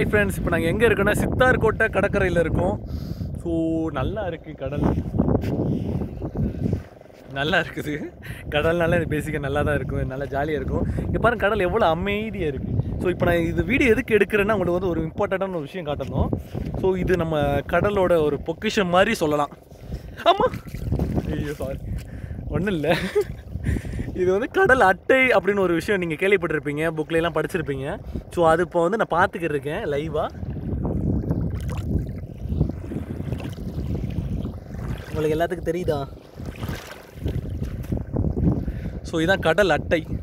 hi friends இப்போ நாங்கள் எங்கே இருக்கோன்னா சித்தார்கோட்டை கடற்கரையில் இருக்கோம் ஸோ நல்லா இருக்குது கடல் நல்லா இருக்குது கடல்னால எனக்கு பேசிக்க நல்லா தான் இருக்கும் நல்லா ஜாலியாக இருக்கும் இங்கே பாருங்க கடல் எவ்வளோ அமைதியாக இருக்குது ஸோ இப்போ நான் இது வீடியோ எதுக்கு எடுக்கிறேன்னா உங்களுக்கு வந்து ஒரு இம்பார்ட்டண்ட்டான ஒரு விஷயம் காட்டணும் ஸோ இது நம்ம கடலோட ஒரு பொக்கிஷம் மாதிரி சொல்லலாம் ஆமாம் ஐயோ சாரி ஒன்றும் இல்லை இது வந்து கடல் அட்டை அப்படின்னு ஒரு விஷயம் நீங்கள் கேள்விப்பட்டிருப்பீங்க bookல எல்லாம் படிச்சிருப்பீங்க ஸோ அது இப்போ வந்து நான் பார்த்துக்கிட்டு இருக்கேன் லைவாக உங்களுக்கு எல்லாத்துக்கும் தெரியுதா ஸோ இதான் கடல் அட்டை